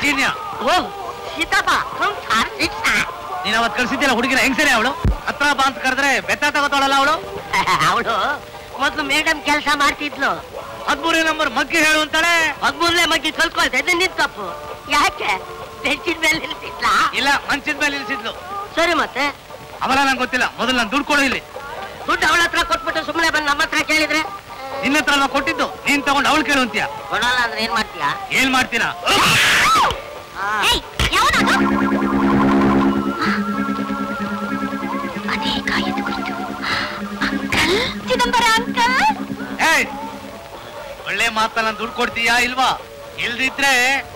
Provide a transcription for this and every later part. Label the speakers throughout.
Speaker 1: ಜೀನ್ಯ
Speaker 2: ಓ ಸೀತಾಪ ಸಂಸಾರ ಶಿಕ್ಷ
Speaker 1: ನೀನ್ ಅವತ್ ಕಳ್ಸಿದ್ದಿಲ್ಲ ಹುಡುಗಿನ ಹೆಂಗ್ಸರಿ ಅವಳು ಹತ್ರ ಬಾ ಅಂತ ಕರೆದ್ರೆ ಬೆತ್ತ ತಗೋತಾಳಲ್ಲ ಅವಳು
Speaker 2: ಅವಳು ಮೊದ್ಲು ಮೇಡಮ್ ಕೆಲಸ ಮಾಡ್ತಿದ್ಲು
Speaker 1: ಹದ್ಮೂರನೇ ನಂಬರ್ ಮಗ್ಗಿ ಹೇಳು ಅಂತಾಳೆ
Speaker 2: ಹದ್ಮೂರನೇ ಮಗ್ಗಿ ಕಲ್ಕೊಳ್ತೆ ಇದು ನಿನ್ ತಪ್ಪು ಯಾಕೆ ಬೆಂಚಿನ ಮೇಲೆ ನಿಲ್ಸಿದ್ಲಾ
Speaker 1: ಇಲ್ಲ ಮಂಚದ ಮೇಲೆ ನಿಲ್ಸಿದ್ಲು
Speaker 2: ಸರಿ ಮತ್ತೆ
Speaker 1: ಅವಳ ನಂಗೆ ಗೊತ್ತಿಲ್ಲ ಮೊದಲು ನಾನು ದುಡ್ಡು ಕೊಡು ಇಲ್ಲಿ
Speaker 2: ದುಡ್ಡು ಅವಳ ಹತ್ರ ಕೊಟ್ಬಿಟ್ಟು ಸುಮ್ಮನೆ ಬಂದು ನಮ್ಮ ಹತ್ರ ಕೇಳಿದ್ರೆ
Speaker 1: ನಿನ್ನ ಹತ್ರ ಅಲ್ವಾ ಕೊಟ್ಟಿದ್ದು ನೀನ್ ತಗೊಂಡು ಅವಳು ಕೇಳು ಅಂತೀಯ
Speaker 2: ಕೊಡಲ್ಲ ಅಂದ್ರೆ ಏನ್ ಮಾಡ್ತೀಯಾ
Speaker 1: ಏನ್ ಮಾಡ್ತೀರಾ
Speaker 3: ಏಯ್ ಯಾವನದು ಅದೇ ಗಾಯದ ಕುರಿತು ಅಂಕಲ್ ಚಿದಂಬರ ಅಂಕಲ್
Speaker 1: ಏಯ್ ಒಳ್ಳೆ ಮಾತನ್ನ ದುಡ್ಡು ಕೊಡ್ತೀಯಾ ಇಲ್ವಾ ಇಲ್ದಿದ್ರೆ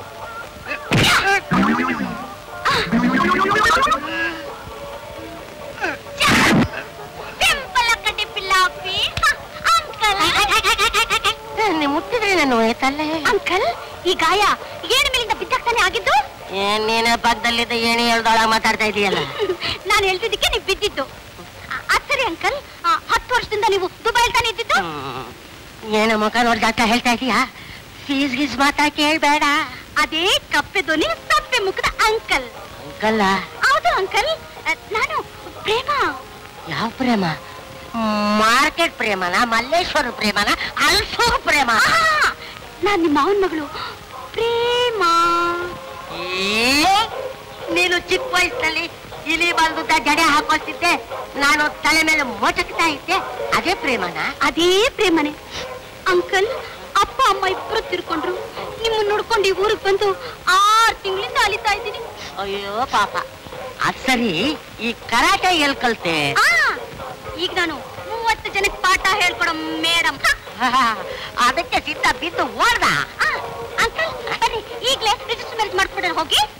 Speaker 3: ಸಿಂಪಲ್ ಕಡ್ಡಿ ಪಿಲ್ಲಾಪಿ ಅಂಕಲ್
Speaker 2: ನೀವು ಮುಟ್ಟಿದ್ರೆ ನಾನು ತಲೆ
Speaker 3: ಅಂಕಲ್ ಈ ಗಾಯ ಏಣಿ ಮೇಲಿಂದ ಬಿದ್ದಾಗ್ತಾನೆ ಆಗಿದ್ದು
Speaker 2: ಏನ್ ನೀನೇ ಪಕ್ಕದಲ್ಲಿದ್ದ ಏಣಿ ಹೇಳ್ದೊಳಗ ಮಾತಾಡ್ತಾ ಇದೀಯಲ್ಲ
Speaker 3: ನಾನು ಹೇಳ್ತಿದ್ದಕ್ಕೆ ನೀವು ಬಿದ್ದಿದ್ದು ಅ- ಅದ್ ಸರಿ ಅಂಕಲ್ ಆ, ಹತ್ತು ವರ್ಷದಿಂದ ನೀವು ದುಬೈಲ್ ತಾನೇ ಇದ್ದಿದ್ದು
Speaker 2: ಹ್ಮ್. ಏನ ಮುಖ ನೋಡ್ದಾಕ ಹೇಳ್ತಾ ಇದೀಯಾ ಫೀಸ್ ಗೀಸ್ ಮಾತಾ ಕೇಳ್ಬೇಡ
Speaker 3: ಅದೇ ಕಪ್ಪೆ ಧ್ವನಿ ಸಪ್ಪೆ ಮುಖದ ಅಂಕಲ್
Speaker 2: ಅಂಕಲ್ಲ
Speaker 3: ಹೌದು ಅಂಕಲ್ ಅ, ನಾನು ಪ್ರೇಮ
Speaker 2: ಯಾವ ಪ್ರೇಮ ಮಾರ್ಕೆಟ್ ಪ್ರೇಮನ ಮಲ್ಲೇಶ್ವರ ಪ್ರೇಮನ ಅಲ್ಸೂರ್ ಪ್ರೇಮ
Speaker 3: ಆಹಾ, ನಾನ್ ನಿಮ್ಮ ಮಾವನ್ ಮಗಳು ಪ್ರೇಮ
Speaker 2: ಏ, ನೀನು ಚಿಕ್ಕ ವಯಸ್ಸಿನಲ್ಲಿ ಇಲಿ ಬಂದುದ್ದ ಜಡೆ ಹಾಕೊಳ್ತಿದ್ದೆ ನಾನು ತಲೆ ಮೇಲೆ ಮೊಚಕ್ತಾ ಇದ್ದೆ ಅದೇ ಪ್ರೇಮನ
Speaker 3: ಅದೇ ಪ್ರೇಮನೆ ಅಂಕಲ್ ಅಪ್ಪ ಅಮ್ಮ ಇಬ್ರು ತಿರ್ಕೊಂಡ್ರು ನಿಮ್ಮನ್ನ ನೋಡ್ಕೊಂಡು ಈ ಊರಿಗೆ ಬಂದು ಆರ್ ತಿಂಗಳಿಂದ ಅಲಿತಾ ಇದ್ದೀನಿ
Speaker 2: ಅಯ್ಯೋ ಪಾಪ ಅದ್ ಸರಿ ಈ ಕರಾಟೆ ಎಲ್ ಕಲ್ತೆ
Speaker 3: ಆ, ಈಗ ನಾನು ಮೂವತ್ತು ಜನಕ್ಕೆ ಪಾಠ ಹೇಳ್ಕೊಡೋ ಮೇಡಮ್
Speaker 2: ಅದಕ್ಕೆ ಸಿದ್ಧ ಬಿದ್ದು ಓಡ್ದ
Speaker 3: ಅಂಕಲ್ ಬನ್ನಿ ಈಗ್ಲೇ ರಿಜಿಸ್ಟರ್ ಮ್ಯಾರೇಜ್ ಮಾಡ್ಕೊಂಡ್ರೆ ಹೋಗಿ